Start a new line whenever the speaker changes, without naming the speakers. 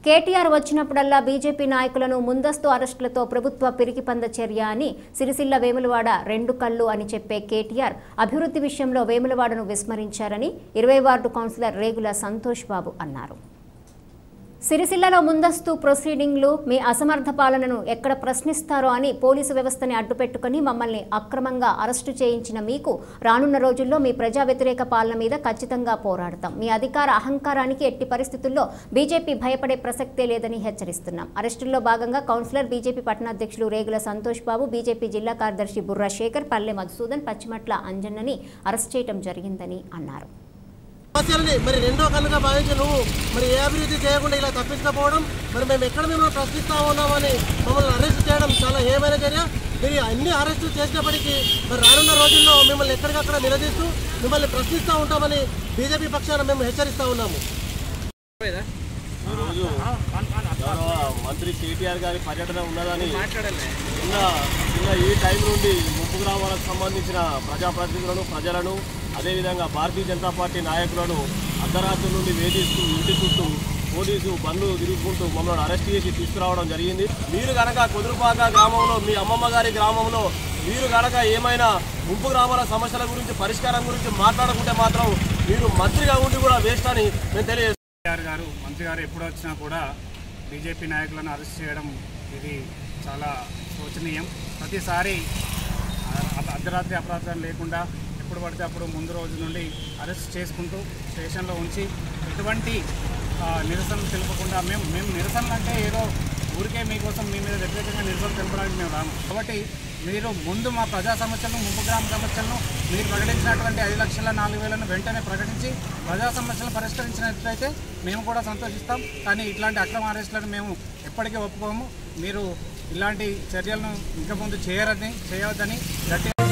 కేటీఆర్ వచ్చినప్పుడల్లా బీజేపీ నాయకులను ముందస్తు అరెస్టులతో ప్రభుత్వ పిరికిపంద చర్య అని సిరిసిల్ల వేములవాడ రెండు కళ్ళు అని చెప్పే కేటీఆర్ అభివృద్ధి విషయంలో వేములవాడను విస్మరించారని ఇరవై వార్డు కౌన్సిలర్ రేగుల సంతోష్ బాబు అన్నారు సిరిసిల్లలో ముందస్తు ప్రొసీడింగ్లు మీ అసమర్థ పాలనను ఎక్కడ ప్రశ్నిస్తారో అని పోలీసు వ్యవస్థని అడ్డుపెట్టుకుని మమ్మల్ని అక్రమంగా అరెస్టు చేయించిన మీకు రానున్న రోజుల్లో మీ ప్రజా వ్యతిరేక పాలన మీద ఖచ్చితంగా పోరాడతాం మీ అధికార అహంకారానికి ఎట్టి పరిస్థితుల్లో బీజేపీ భయపడే ప్రసక్తే లేదని హెచ్చరిస్తున్నాం అరెస్టుల్లో భాగంగా కౌన్సిలర్ బీజేపీ పట్టణాధ్యక్షులు రేగుల సంతోష్ బాబు బీజేపీ జిల్లా కార్యదర్శి బుర్రా శేఖర్ పల్లె మధుసూదన్ పచ్చిమట్ల అంజన్నని అరెస్ట్ చేయడం జరిగిందని అన్నారు
సమస్యలని మరి రెండో కన్నుగా భావించి నువ్వు మరి ఏ అభివృద్ధి చేయకుండా ఇలా తప్పించకపోవడం మరి మేము ఎక్కడ మిమ్మల్ని ప్రశ్నిస్తా ఉన్నామని మమ్మల్ని అరెస్ట్ చేయడం చాలా ఏమైనా చర్య మీరు అన్ని అరెస్టులు చేసినప్పటికీ మరి రానున్న రోజుల్లో మిమ్మల్ని ఎక్కడికక్కడ నిలదీస్తూ మిమ్మల్ని ప్రశ్నిస్తూ ఉంటామని బీజేపీ పక్షాన మేము హెచ్చరిస్తూ ఉన్నాము
ఈరోజు గౌరవ మంత్రి కేటీఆర్ గారి పర్యటన ఉన్నదని నిన్న నిన్న ఈ టైం నుండి ముప్పు గ్రామాలకు సంబంధించిన ప్రజాప్రతినిధులను ప్రజలను అదేవిధంగా భారతీయ జనతా పార్టీ నాయకులను అర్ధరాత్రి నుండి వేధిస్తూ ఇంటి చుట్టూ పోలీసు బండ్లు తిరుగుకుంటూ మమ్మల్ని అరెస్ట్ చేసి తీసుకురావడం జరిగింది మీరు గనక కుదురుపాక గ్రామంలో మీ అమ్మమ్మ గారి గ్రామంలో మీరు గనక ఏమైనా ముంపు గ్రామాల సమస్యల గురించి పరిష్కారం గురించి మాట్లాడుకుంటే మాత్రం మీరు మంత్రిగా ఉండి కూడా వేస్ట్ అని మేము తెలియజేస్తున్నాం
కేటీఆర్ గారు మంత్రి గారు ఎప్పుడు వచ్చినా కూడా బీజేపీ నాయకులను అరెస్ట్ చేయడం ఇది చాలా శోచనీయం ప్రతిసారి అ- అర్ధరాత్రి అపరాధం లేకుండా ఎప్పుడు పడితే అప్పుడు ముందు రోజు నుండి అరెస్ట్ చేసుకుంటూ స్టేషన్లో ఉంచి ఎటువంటి ఆ, నిరసనలు తెలుపకుండా మేము మేము నిరసనలు అంటే ఏదో ఊరికే మీకోసం మీ మీద వ్యతిరేకంగా నిరసన తెలపడానికి మేము రాము కాబట్టి మీరు ముందు మా ప్రజా సమస్యలను ముంపు గ్రామ సమస్యలను మీరు ప్రకటించినటువంటి ఐదు లక్షల నాలుగు వేలను వెంటనే ప్రకటించి ప్రజా సమస్యలను పరిష్కరించినట్లయితే మేము కూడా సంతోషిస్తాం కానీ ఇట్లాంటి అక్రమ అరెస్టులను మేము ఎప్పటికీ ఒప్పుకోము మీరు ఇలాంటి చర్యలను ఇంకా ముందు చేయరని చేయవద్దని గట్టిగా